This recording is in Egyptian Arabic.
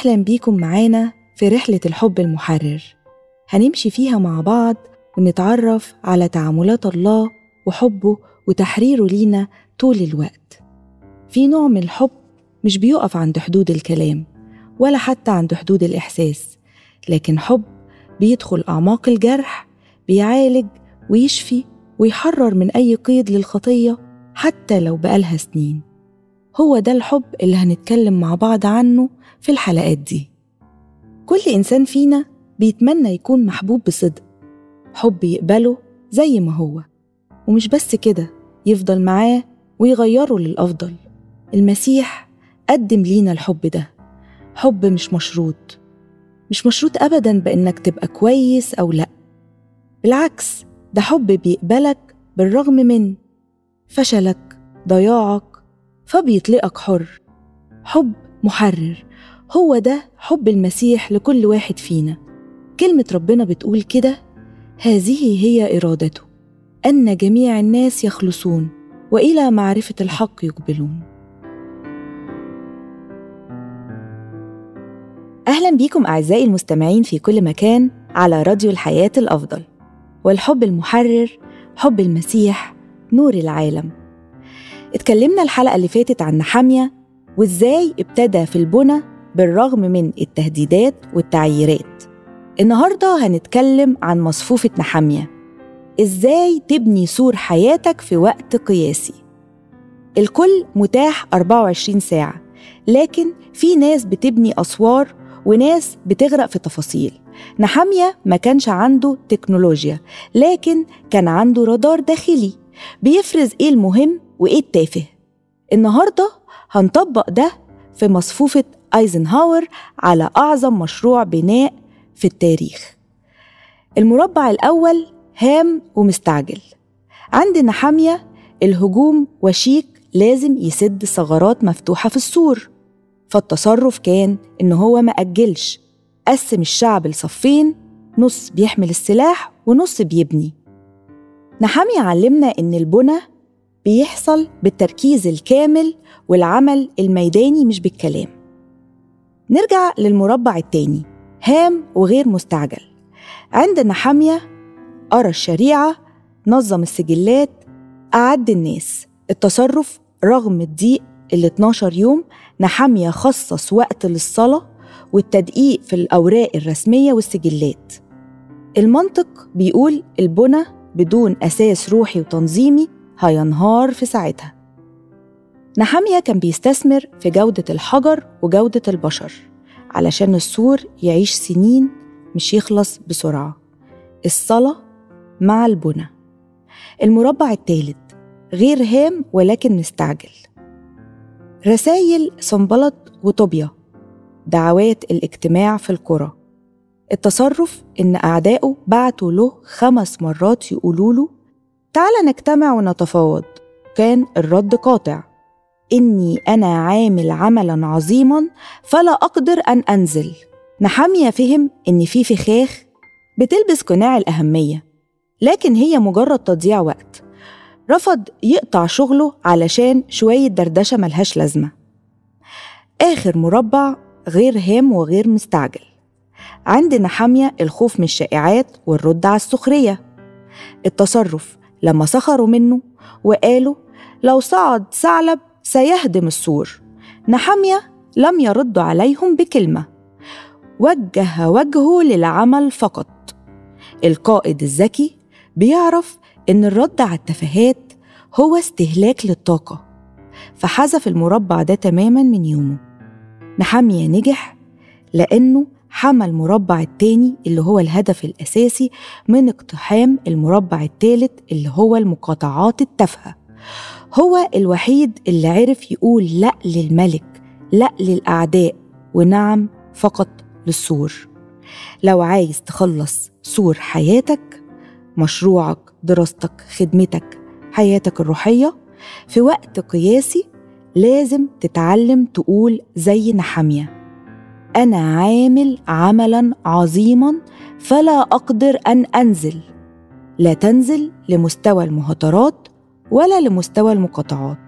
أهلا بيكم معانا في رحلة الحب المحرر هنمشي فيها مع بعض ونتعرف على تعاملات الله وحبه وتحريره لينا طول الوقت في نوع من الحب مش بيقف عند حدود الكلام ولا حتى عند حدود الإحساس لكن حب بيدخل أعماق الجرح بيعالج ويشفي ويحرر من أي قيد للخطية حتى لو بقالها سنين هو ده الحب اللي هنتكلم مع بعض عنه في الحلقات دي كل إنسان فينا بيتمنى يكون محبوب بصدق حب يقبله زي ما هو ومش بس كده يفضل معاه ويغيره للأفضل المسيح قدم لينا الحب ده حب مش مشروط مش مشروط أبدا بإنك تبقى كويس أو لأ بالعكس ده حب بيقبلك بالرغم من فشلك ضياعك فبيطلقك حر حب محرر هو ده حب المسيح لكل واحد فينا كلمة ربنا بتقول كده هذه هي إرادته أن جميع الناس يخلصون وإلى معرفة الحق يقبلون أهلا بيكم أعزائي المستمعين في كل مكان على راديو الحياة الأفضل والحب المحرر حب المسيح نور العالم اتكلمنا الحلقة اللي فاتت عن نحامية وإزاي ابتدى في البنى بالرغم من التهديدات والتعييرات النهاردة هنتكلم عن مصفوفة نحامية إزاي تبني سور حياتك في وقت قياسي الكل متاح 24 ساعة لكن في ناس بتبني أسوار وناس بتغرق في تفاصيل نحامية ما كانش عنده تكنولوجيا لكن كان عنده رادار داخلي بيفرز إيه المهم وإيه التافه النهاردة هنطبق ده في مصفوفة أيزنهاور على أعظم مشروع بناء في التاريخ المربع الأول هام ومستعجل عند نحامية الهجوم وشيك لازم يسد ثغرات مفتوحة في السور فالتصرف كان إن هو ما أجلش قسم الشعب لصفين نص بيحمل السلاح ونص بيبني نحامية علمنا إن البنى بيحصل بالتركيز الكامل والعمل الميداني مش بالكلام نرجع للمربع التاني هام وغير مستعجل عند نحامية قرا الشريعة نظم السجلات أعد الناس التصرف رغم الضيق ال 12 يوم نحامية خصص وقت للصلاة والتدقيق في الأوراق الرسمية والسجلات المنطق بيقول البنى بدون أساس روحي وتنظيمي هينهار في ساعتها نحامية كان بيستثمر في جودة الحجر وجودة البشر علشان السور يعيش سنين مش يخلص بسرعة الصلاة مع البنى المربع الثالث غير هام ولكن مستعجل رسائل سنبلط وطوبيا دعوات الاجتماع في القرى التصرف إن أعدائه بعتوا له خمس مرات يقولوا له تعال نجتمع ونتفاوض كان الرد قاطع إني أنا عامل عملا عظيما فلا أقدر أن أنزل نحامية فهم إن في فخاخ بتلبس قناع الأهمية لكن هي مجرد تضييع وقت رفض يقطع شغله علشان شوية دردشة ملهاش لازمة آخر مربع غير هام وغير مستعجل عند نحامية الخوف من الشائعات والرد على السخرية التصرف لما سخروا منه وقالوا لو صعد ثعلب سيهدم السور نحامية لم يرد عليهم بكلمة وجه وجهه للعمل فقط القائد الذكي بيعرف إن الرد على التفاهات هو استهلاك للطاقة فحذف المربع ده تماما من يومه نحامية نجح لأنه حمى المربع التاني اللي هو الهدف الأساسي من اقتحام المربع التالت اللي هو المقاطعات التافهة هو الوحيد اللي عرف يقول لأ للملك لأ للأعداء ونعم فقط للسور لو عايز تخلص سور حياتك مشروعك دراستك خدمتك حياتك الروحية في وقت قياسي لازم تتعلم تقول زي نحامية أنا عامل عملا عظيما فلا أقدر أن أنزل لا تنزل لمستوى المهاترات ولا لمستوى المقاطعات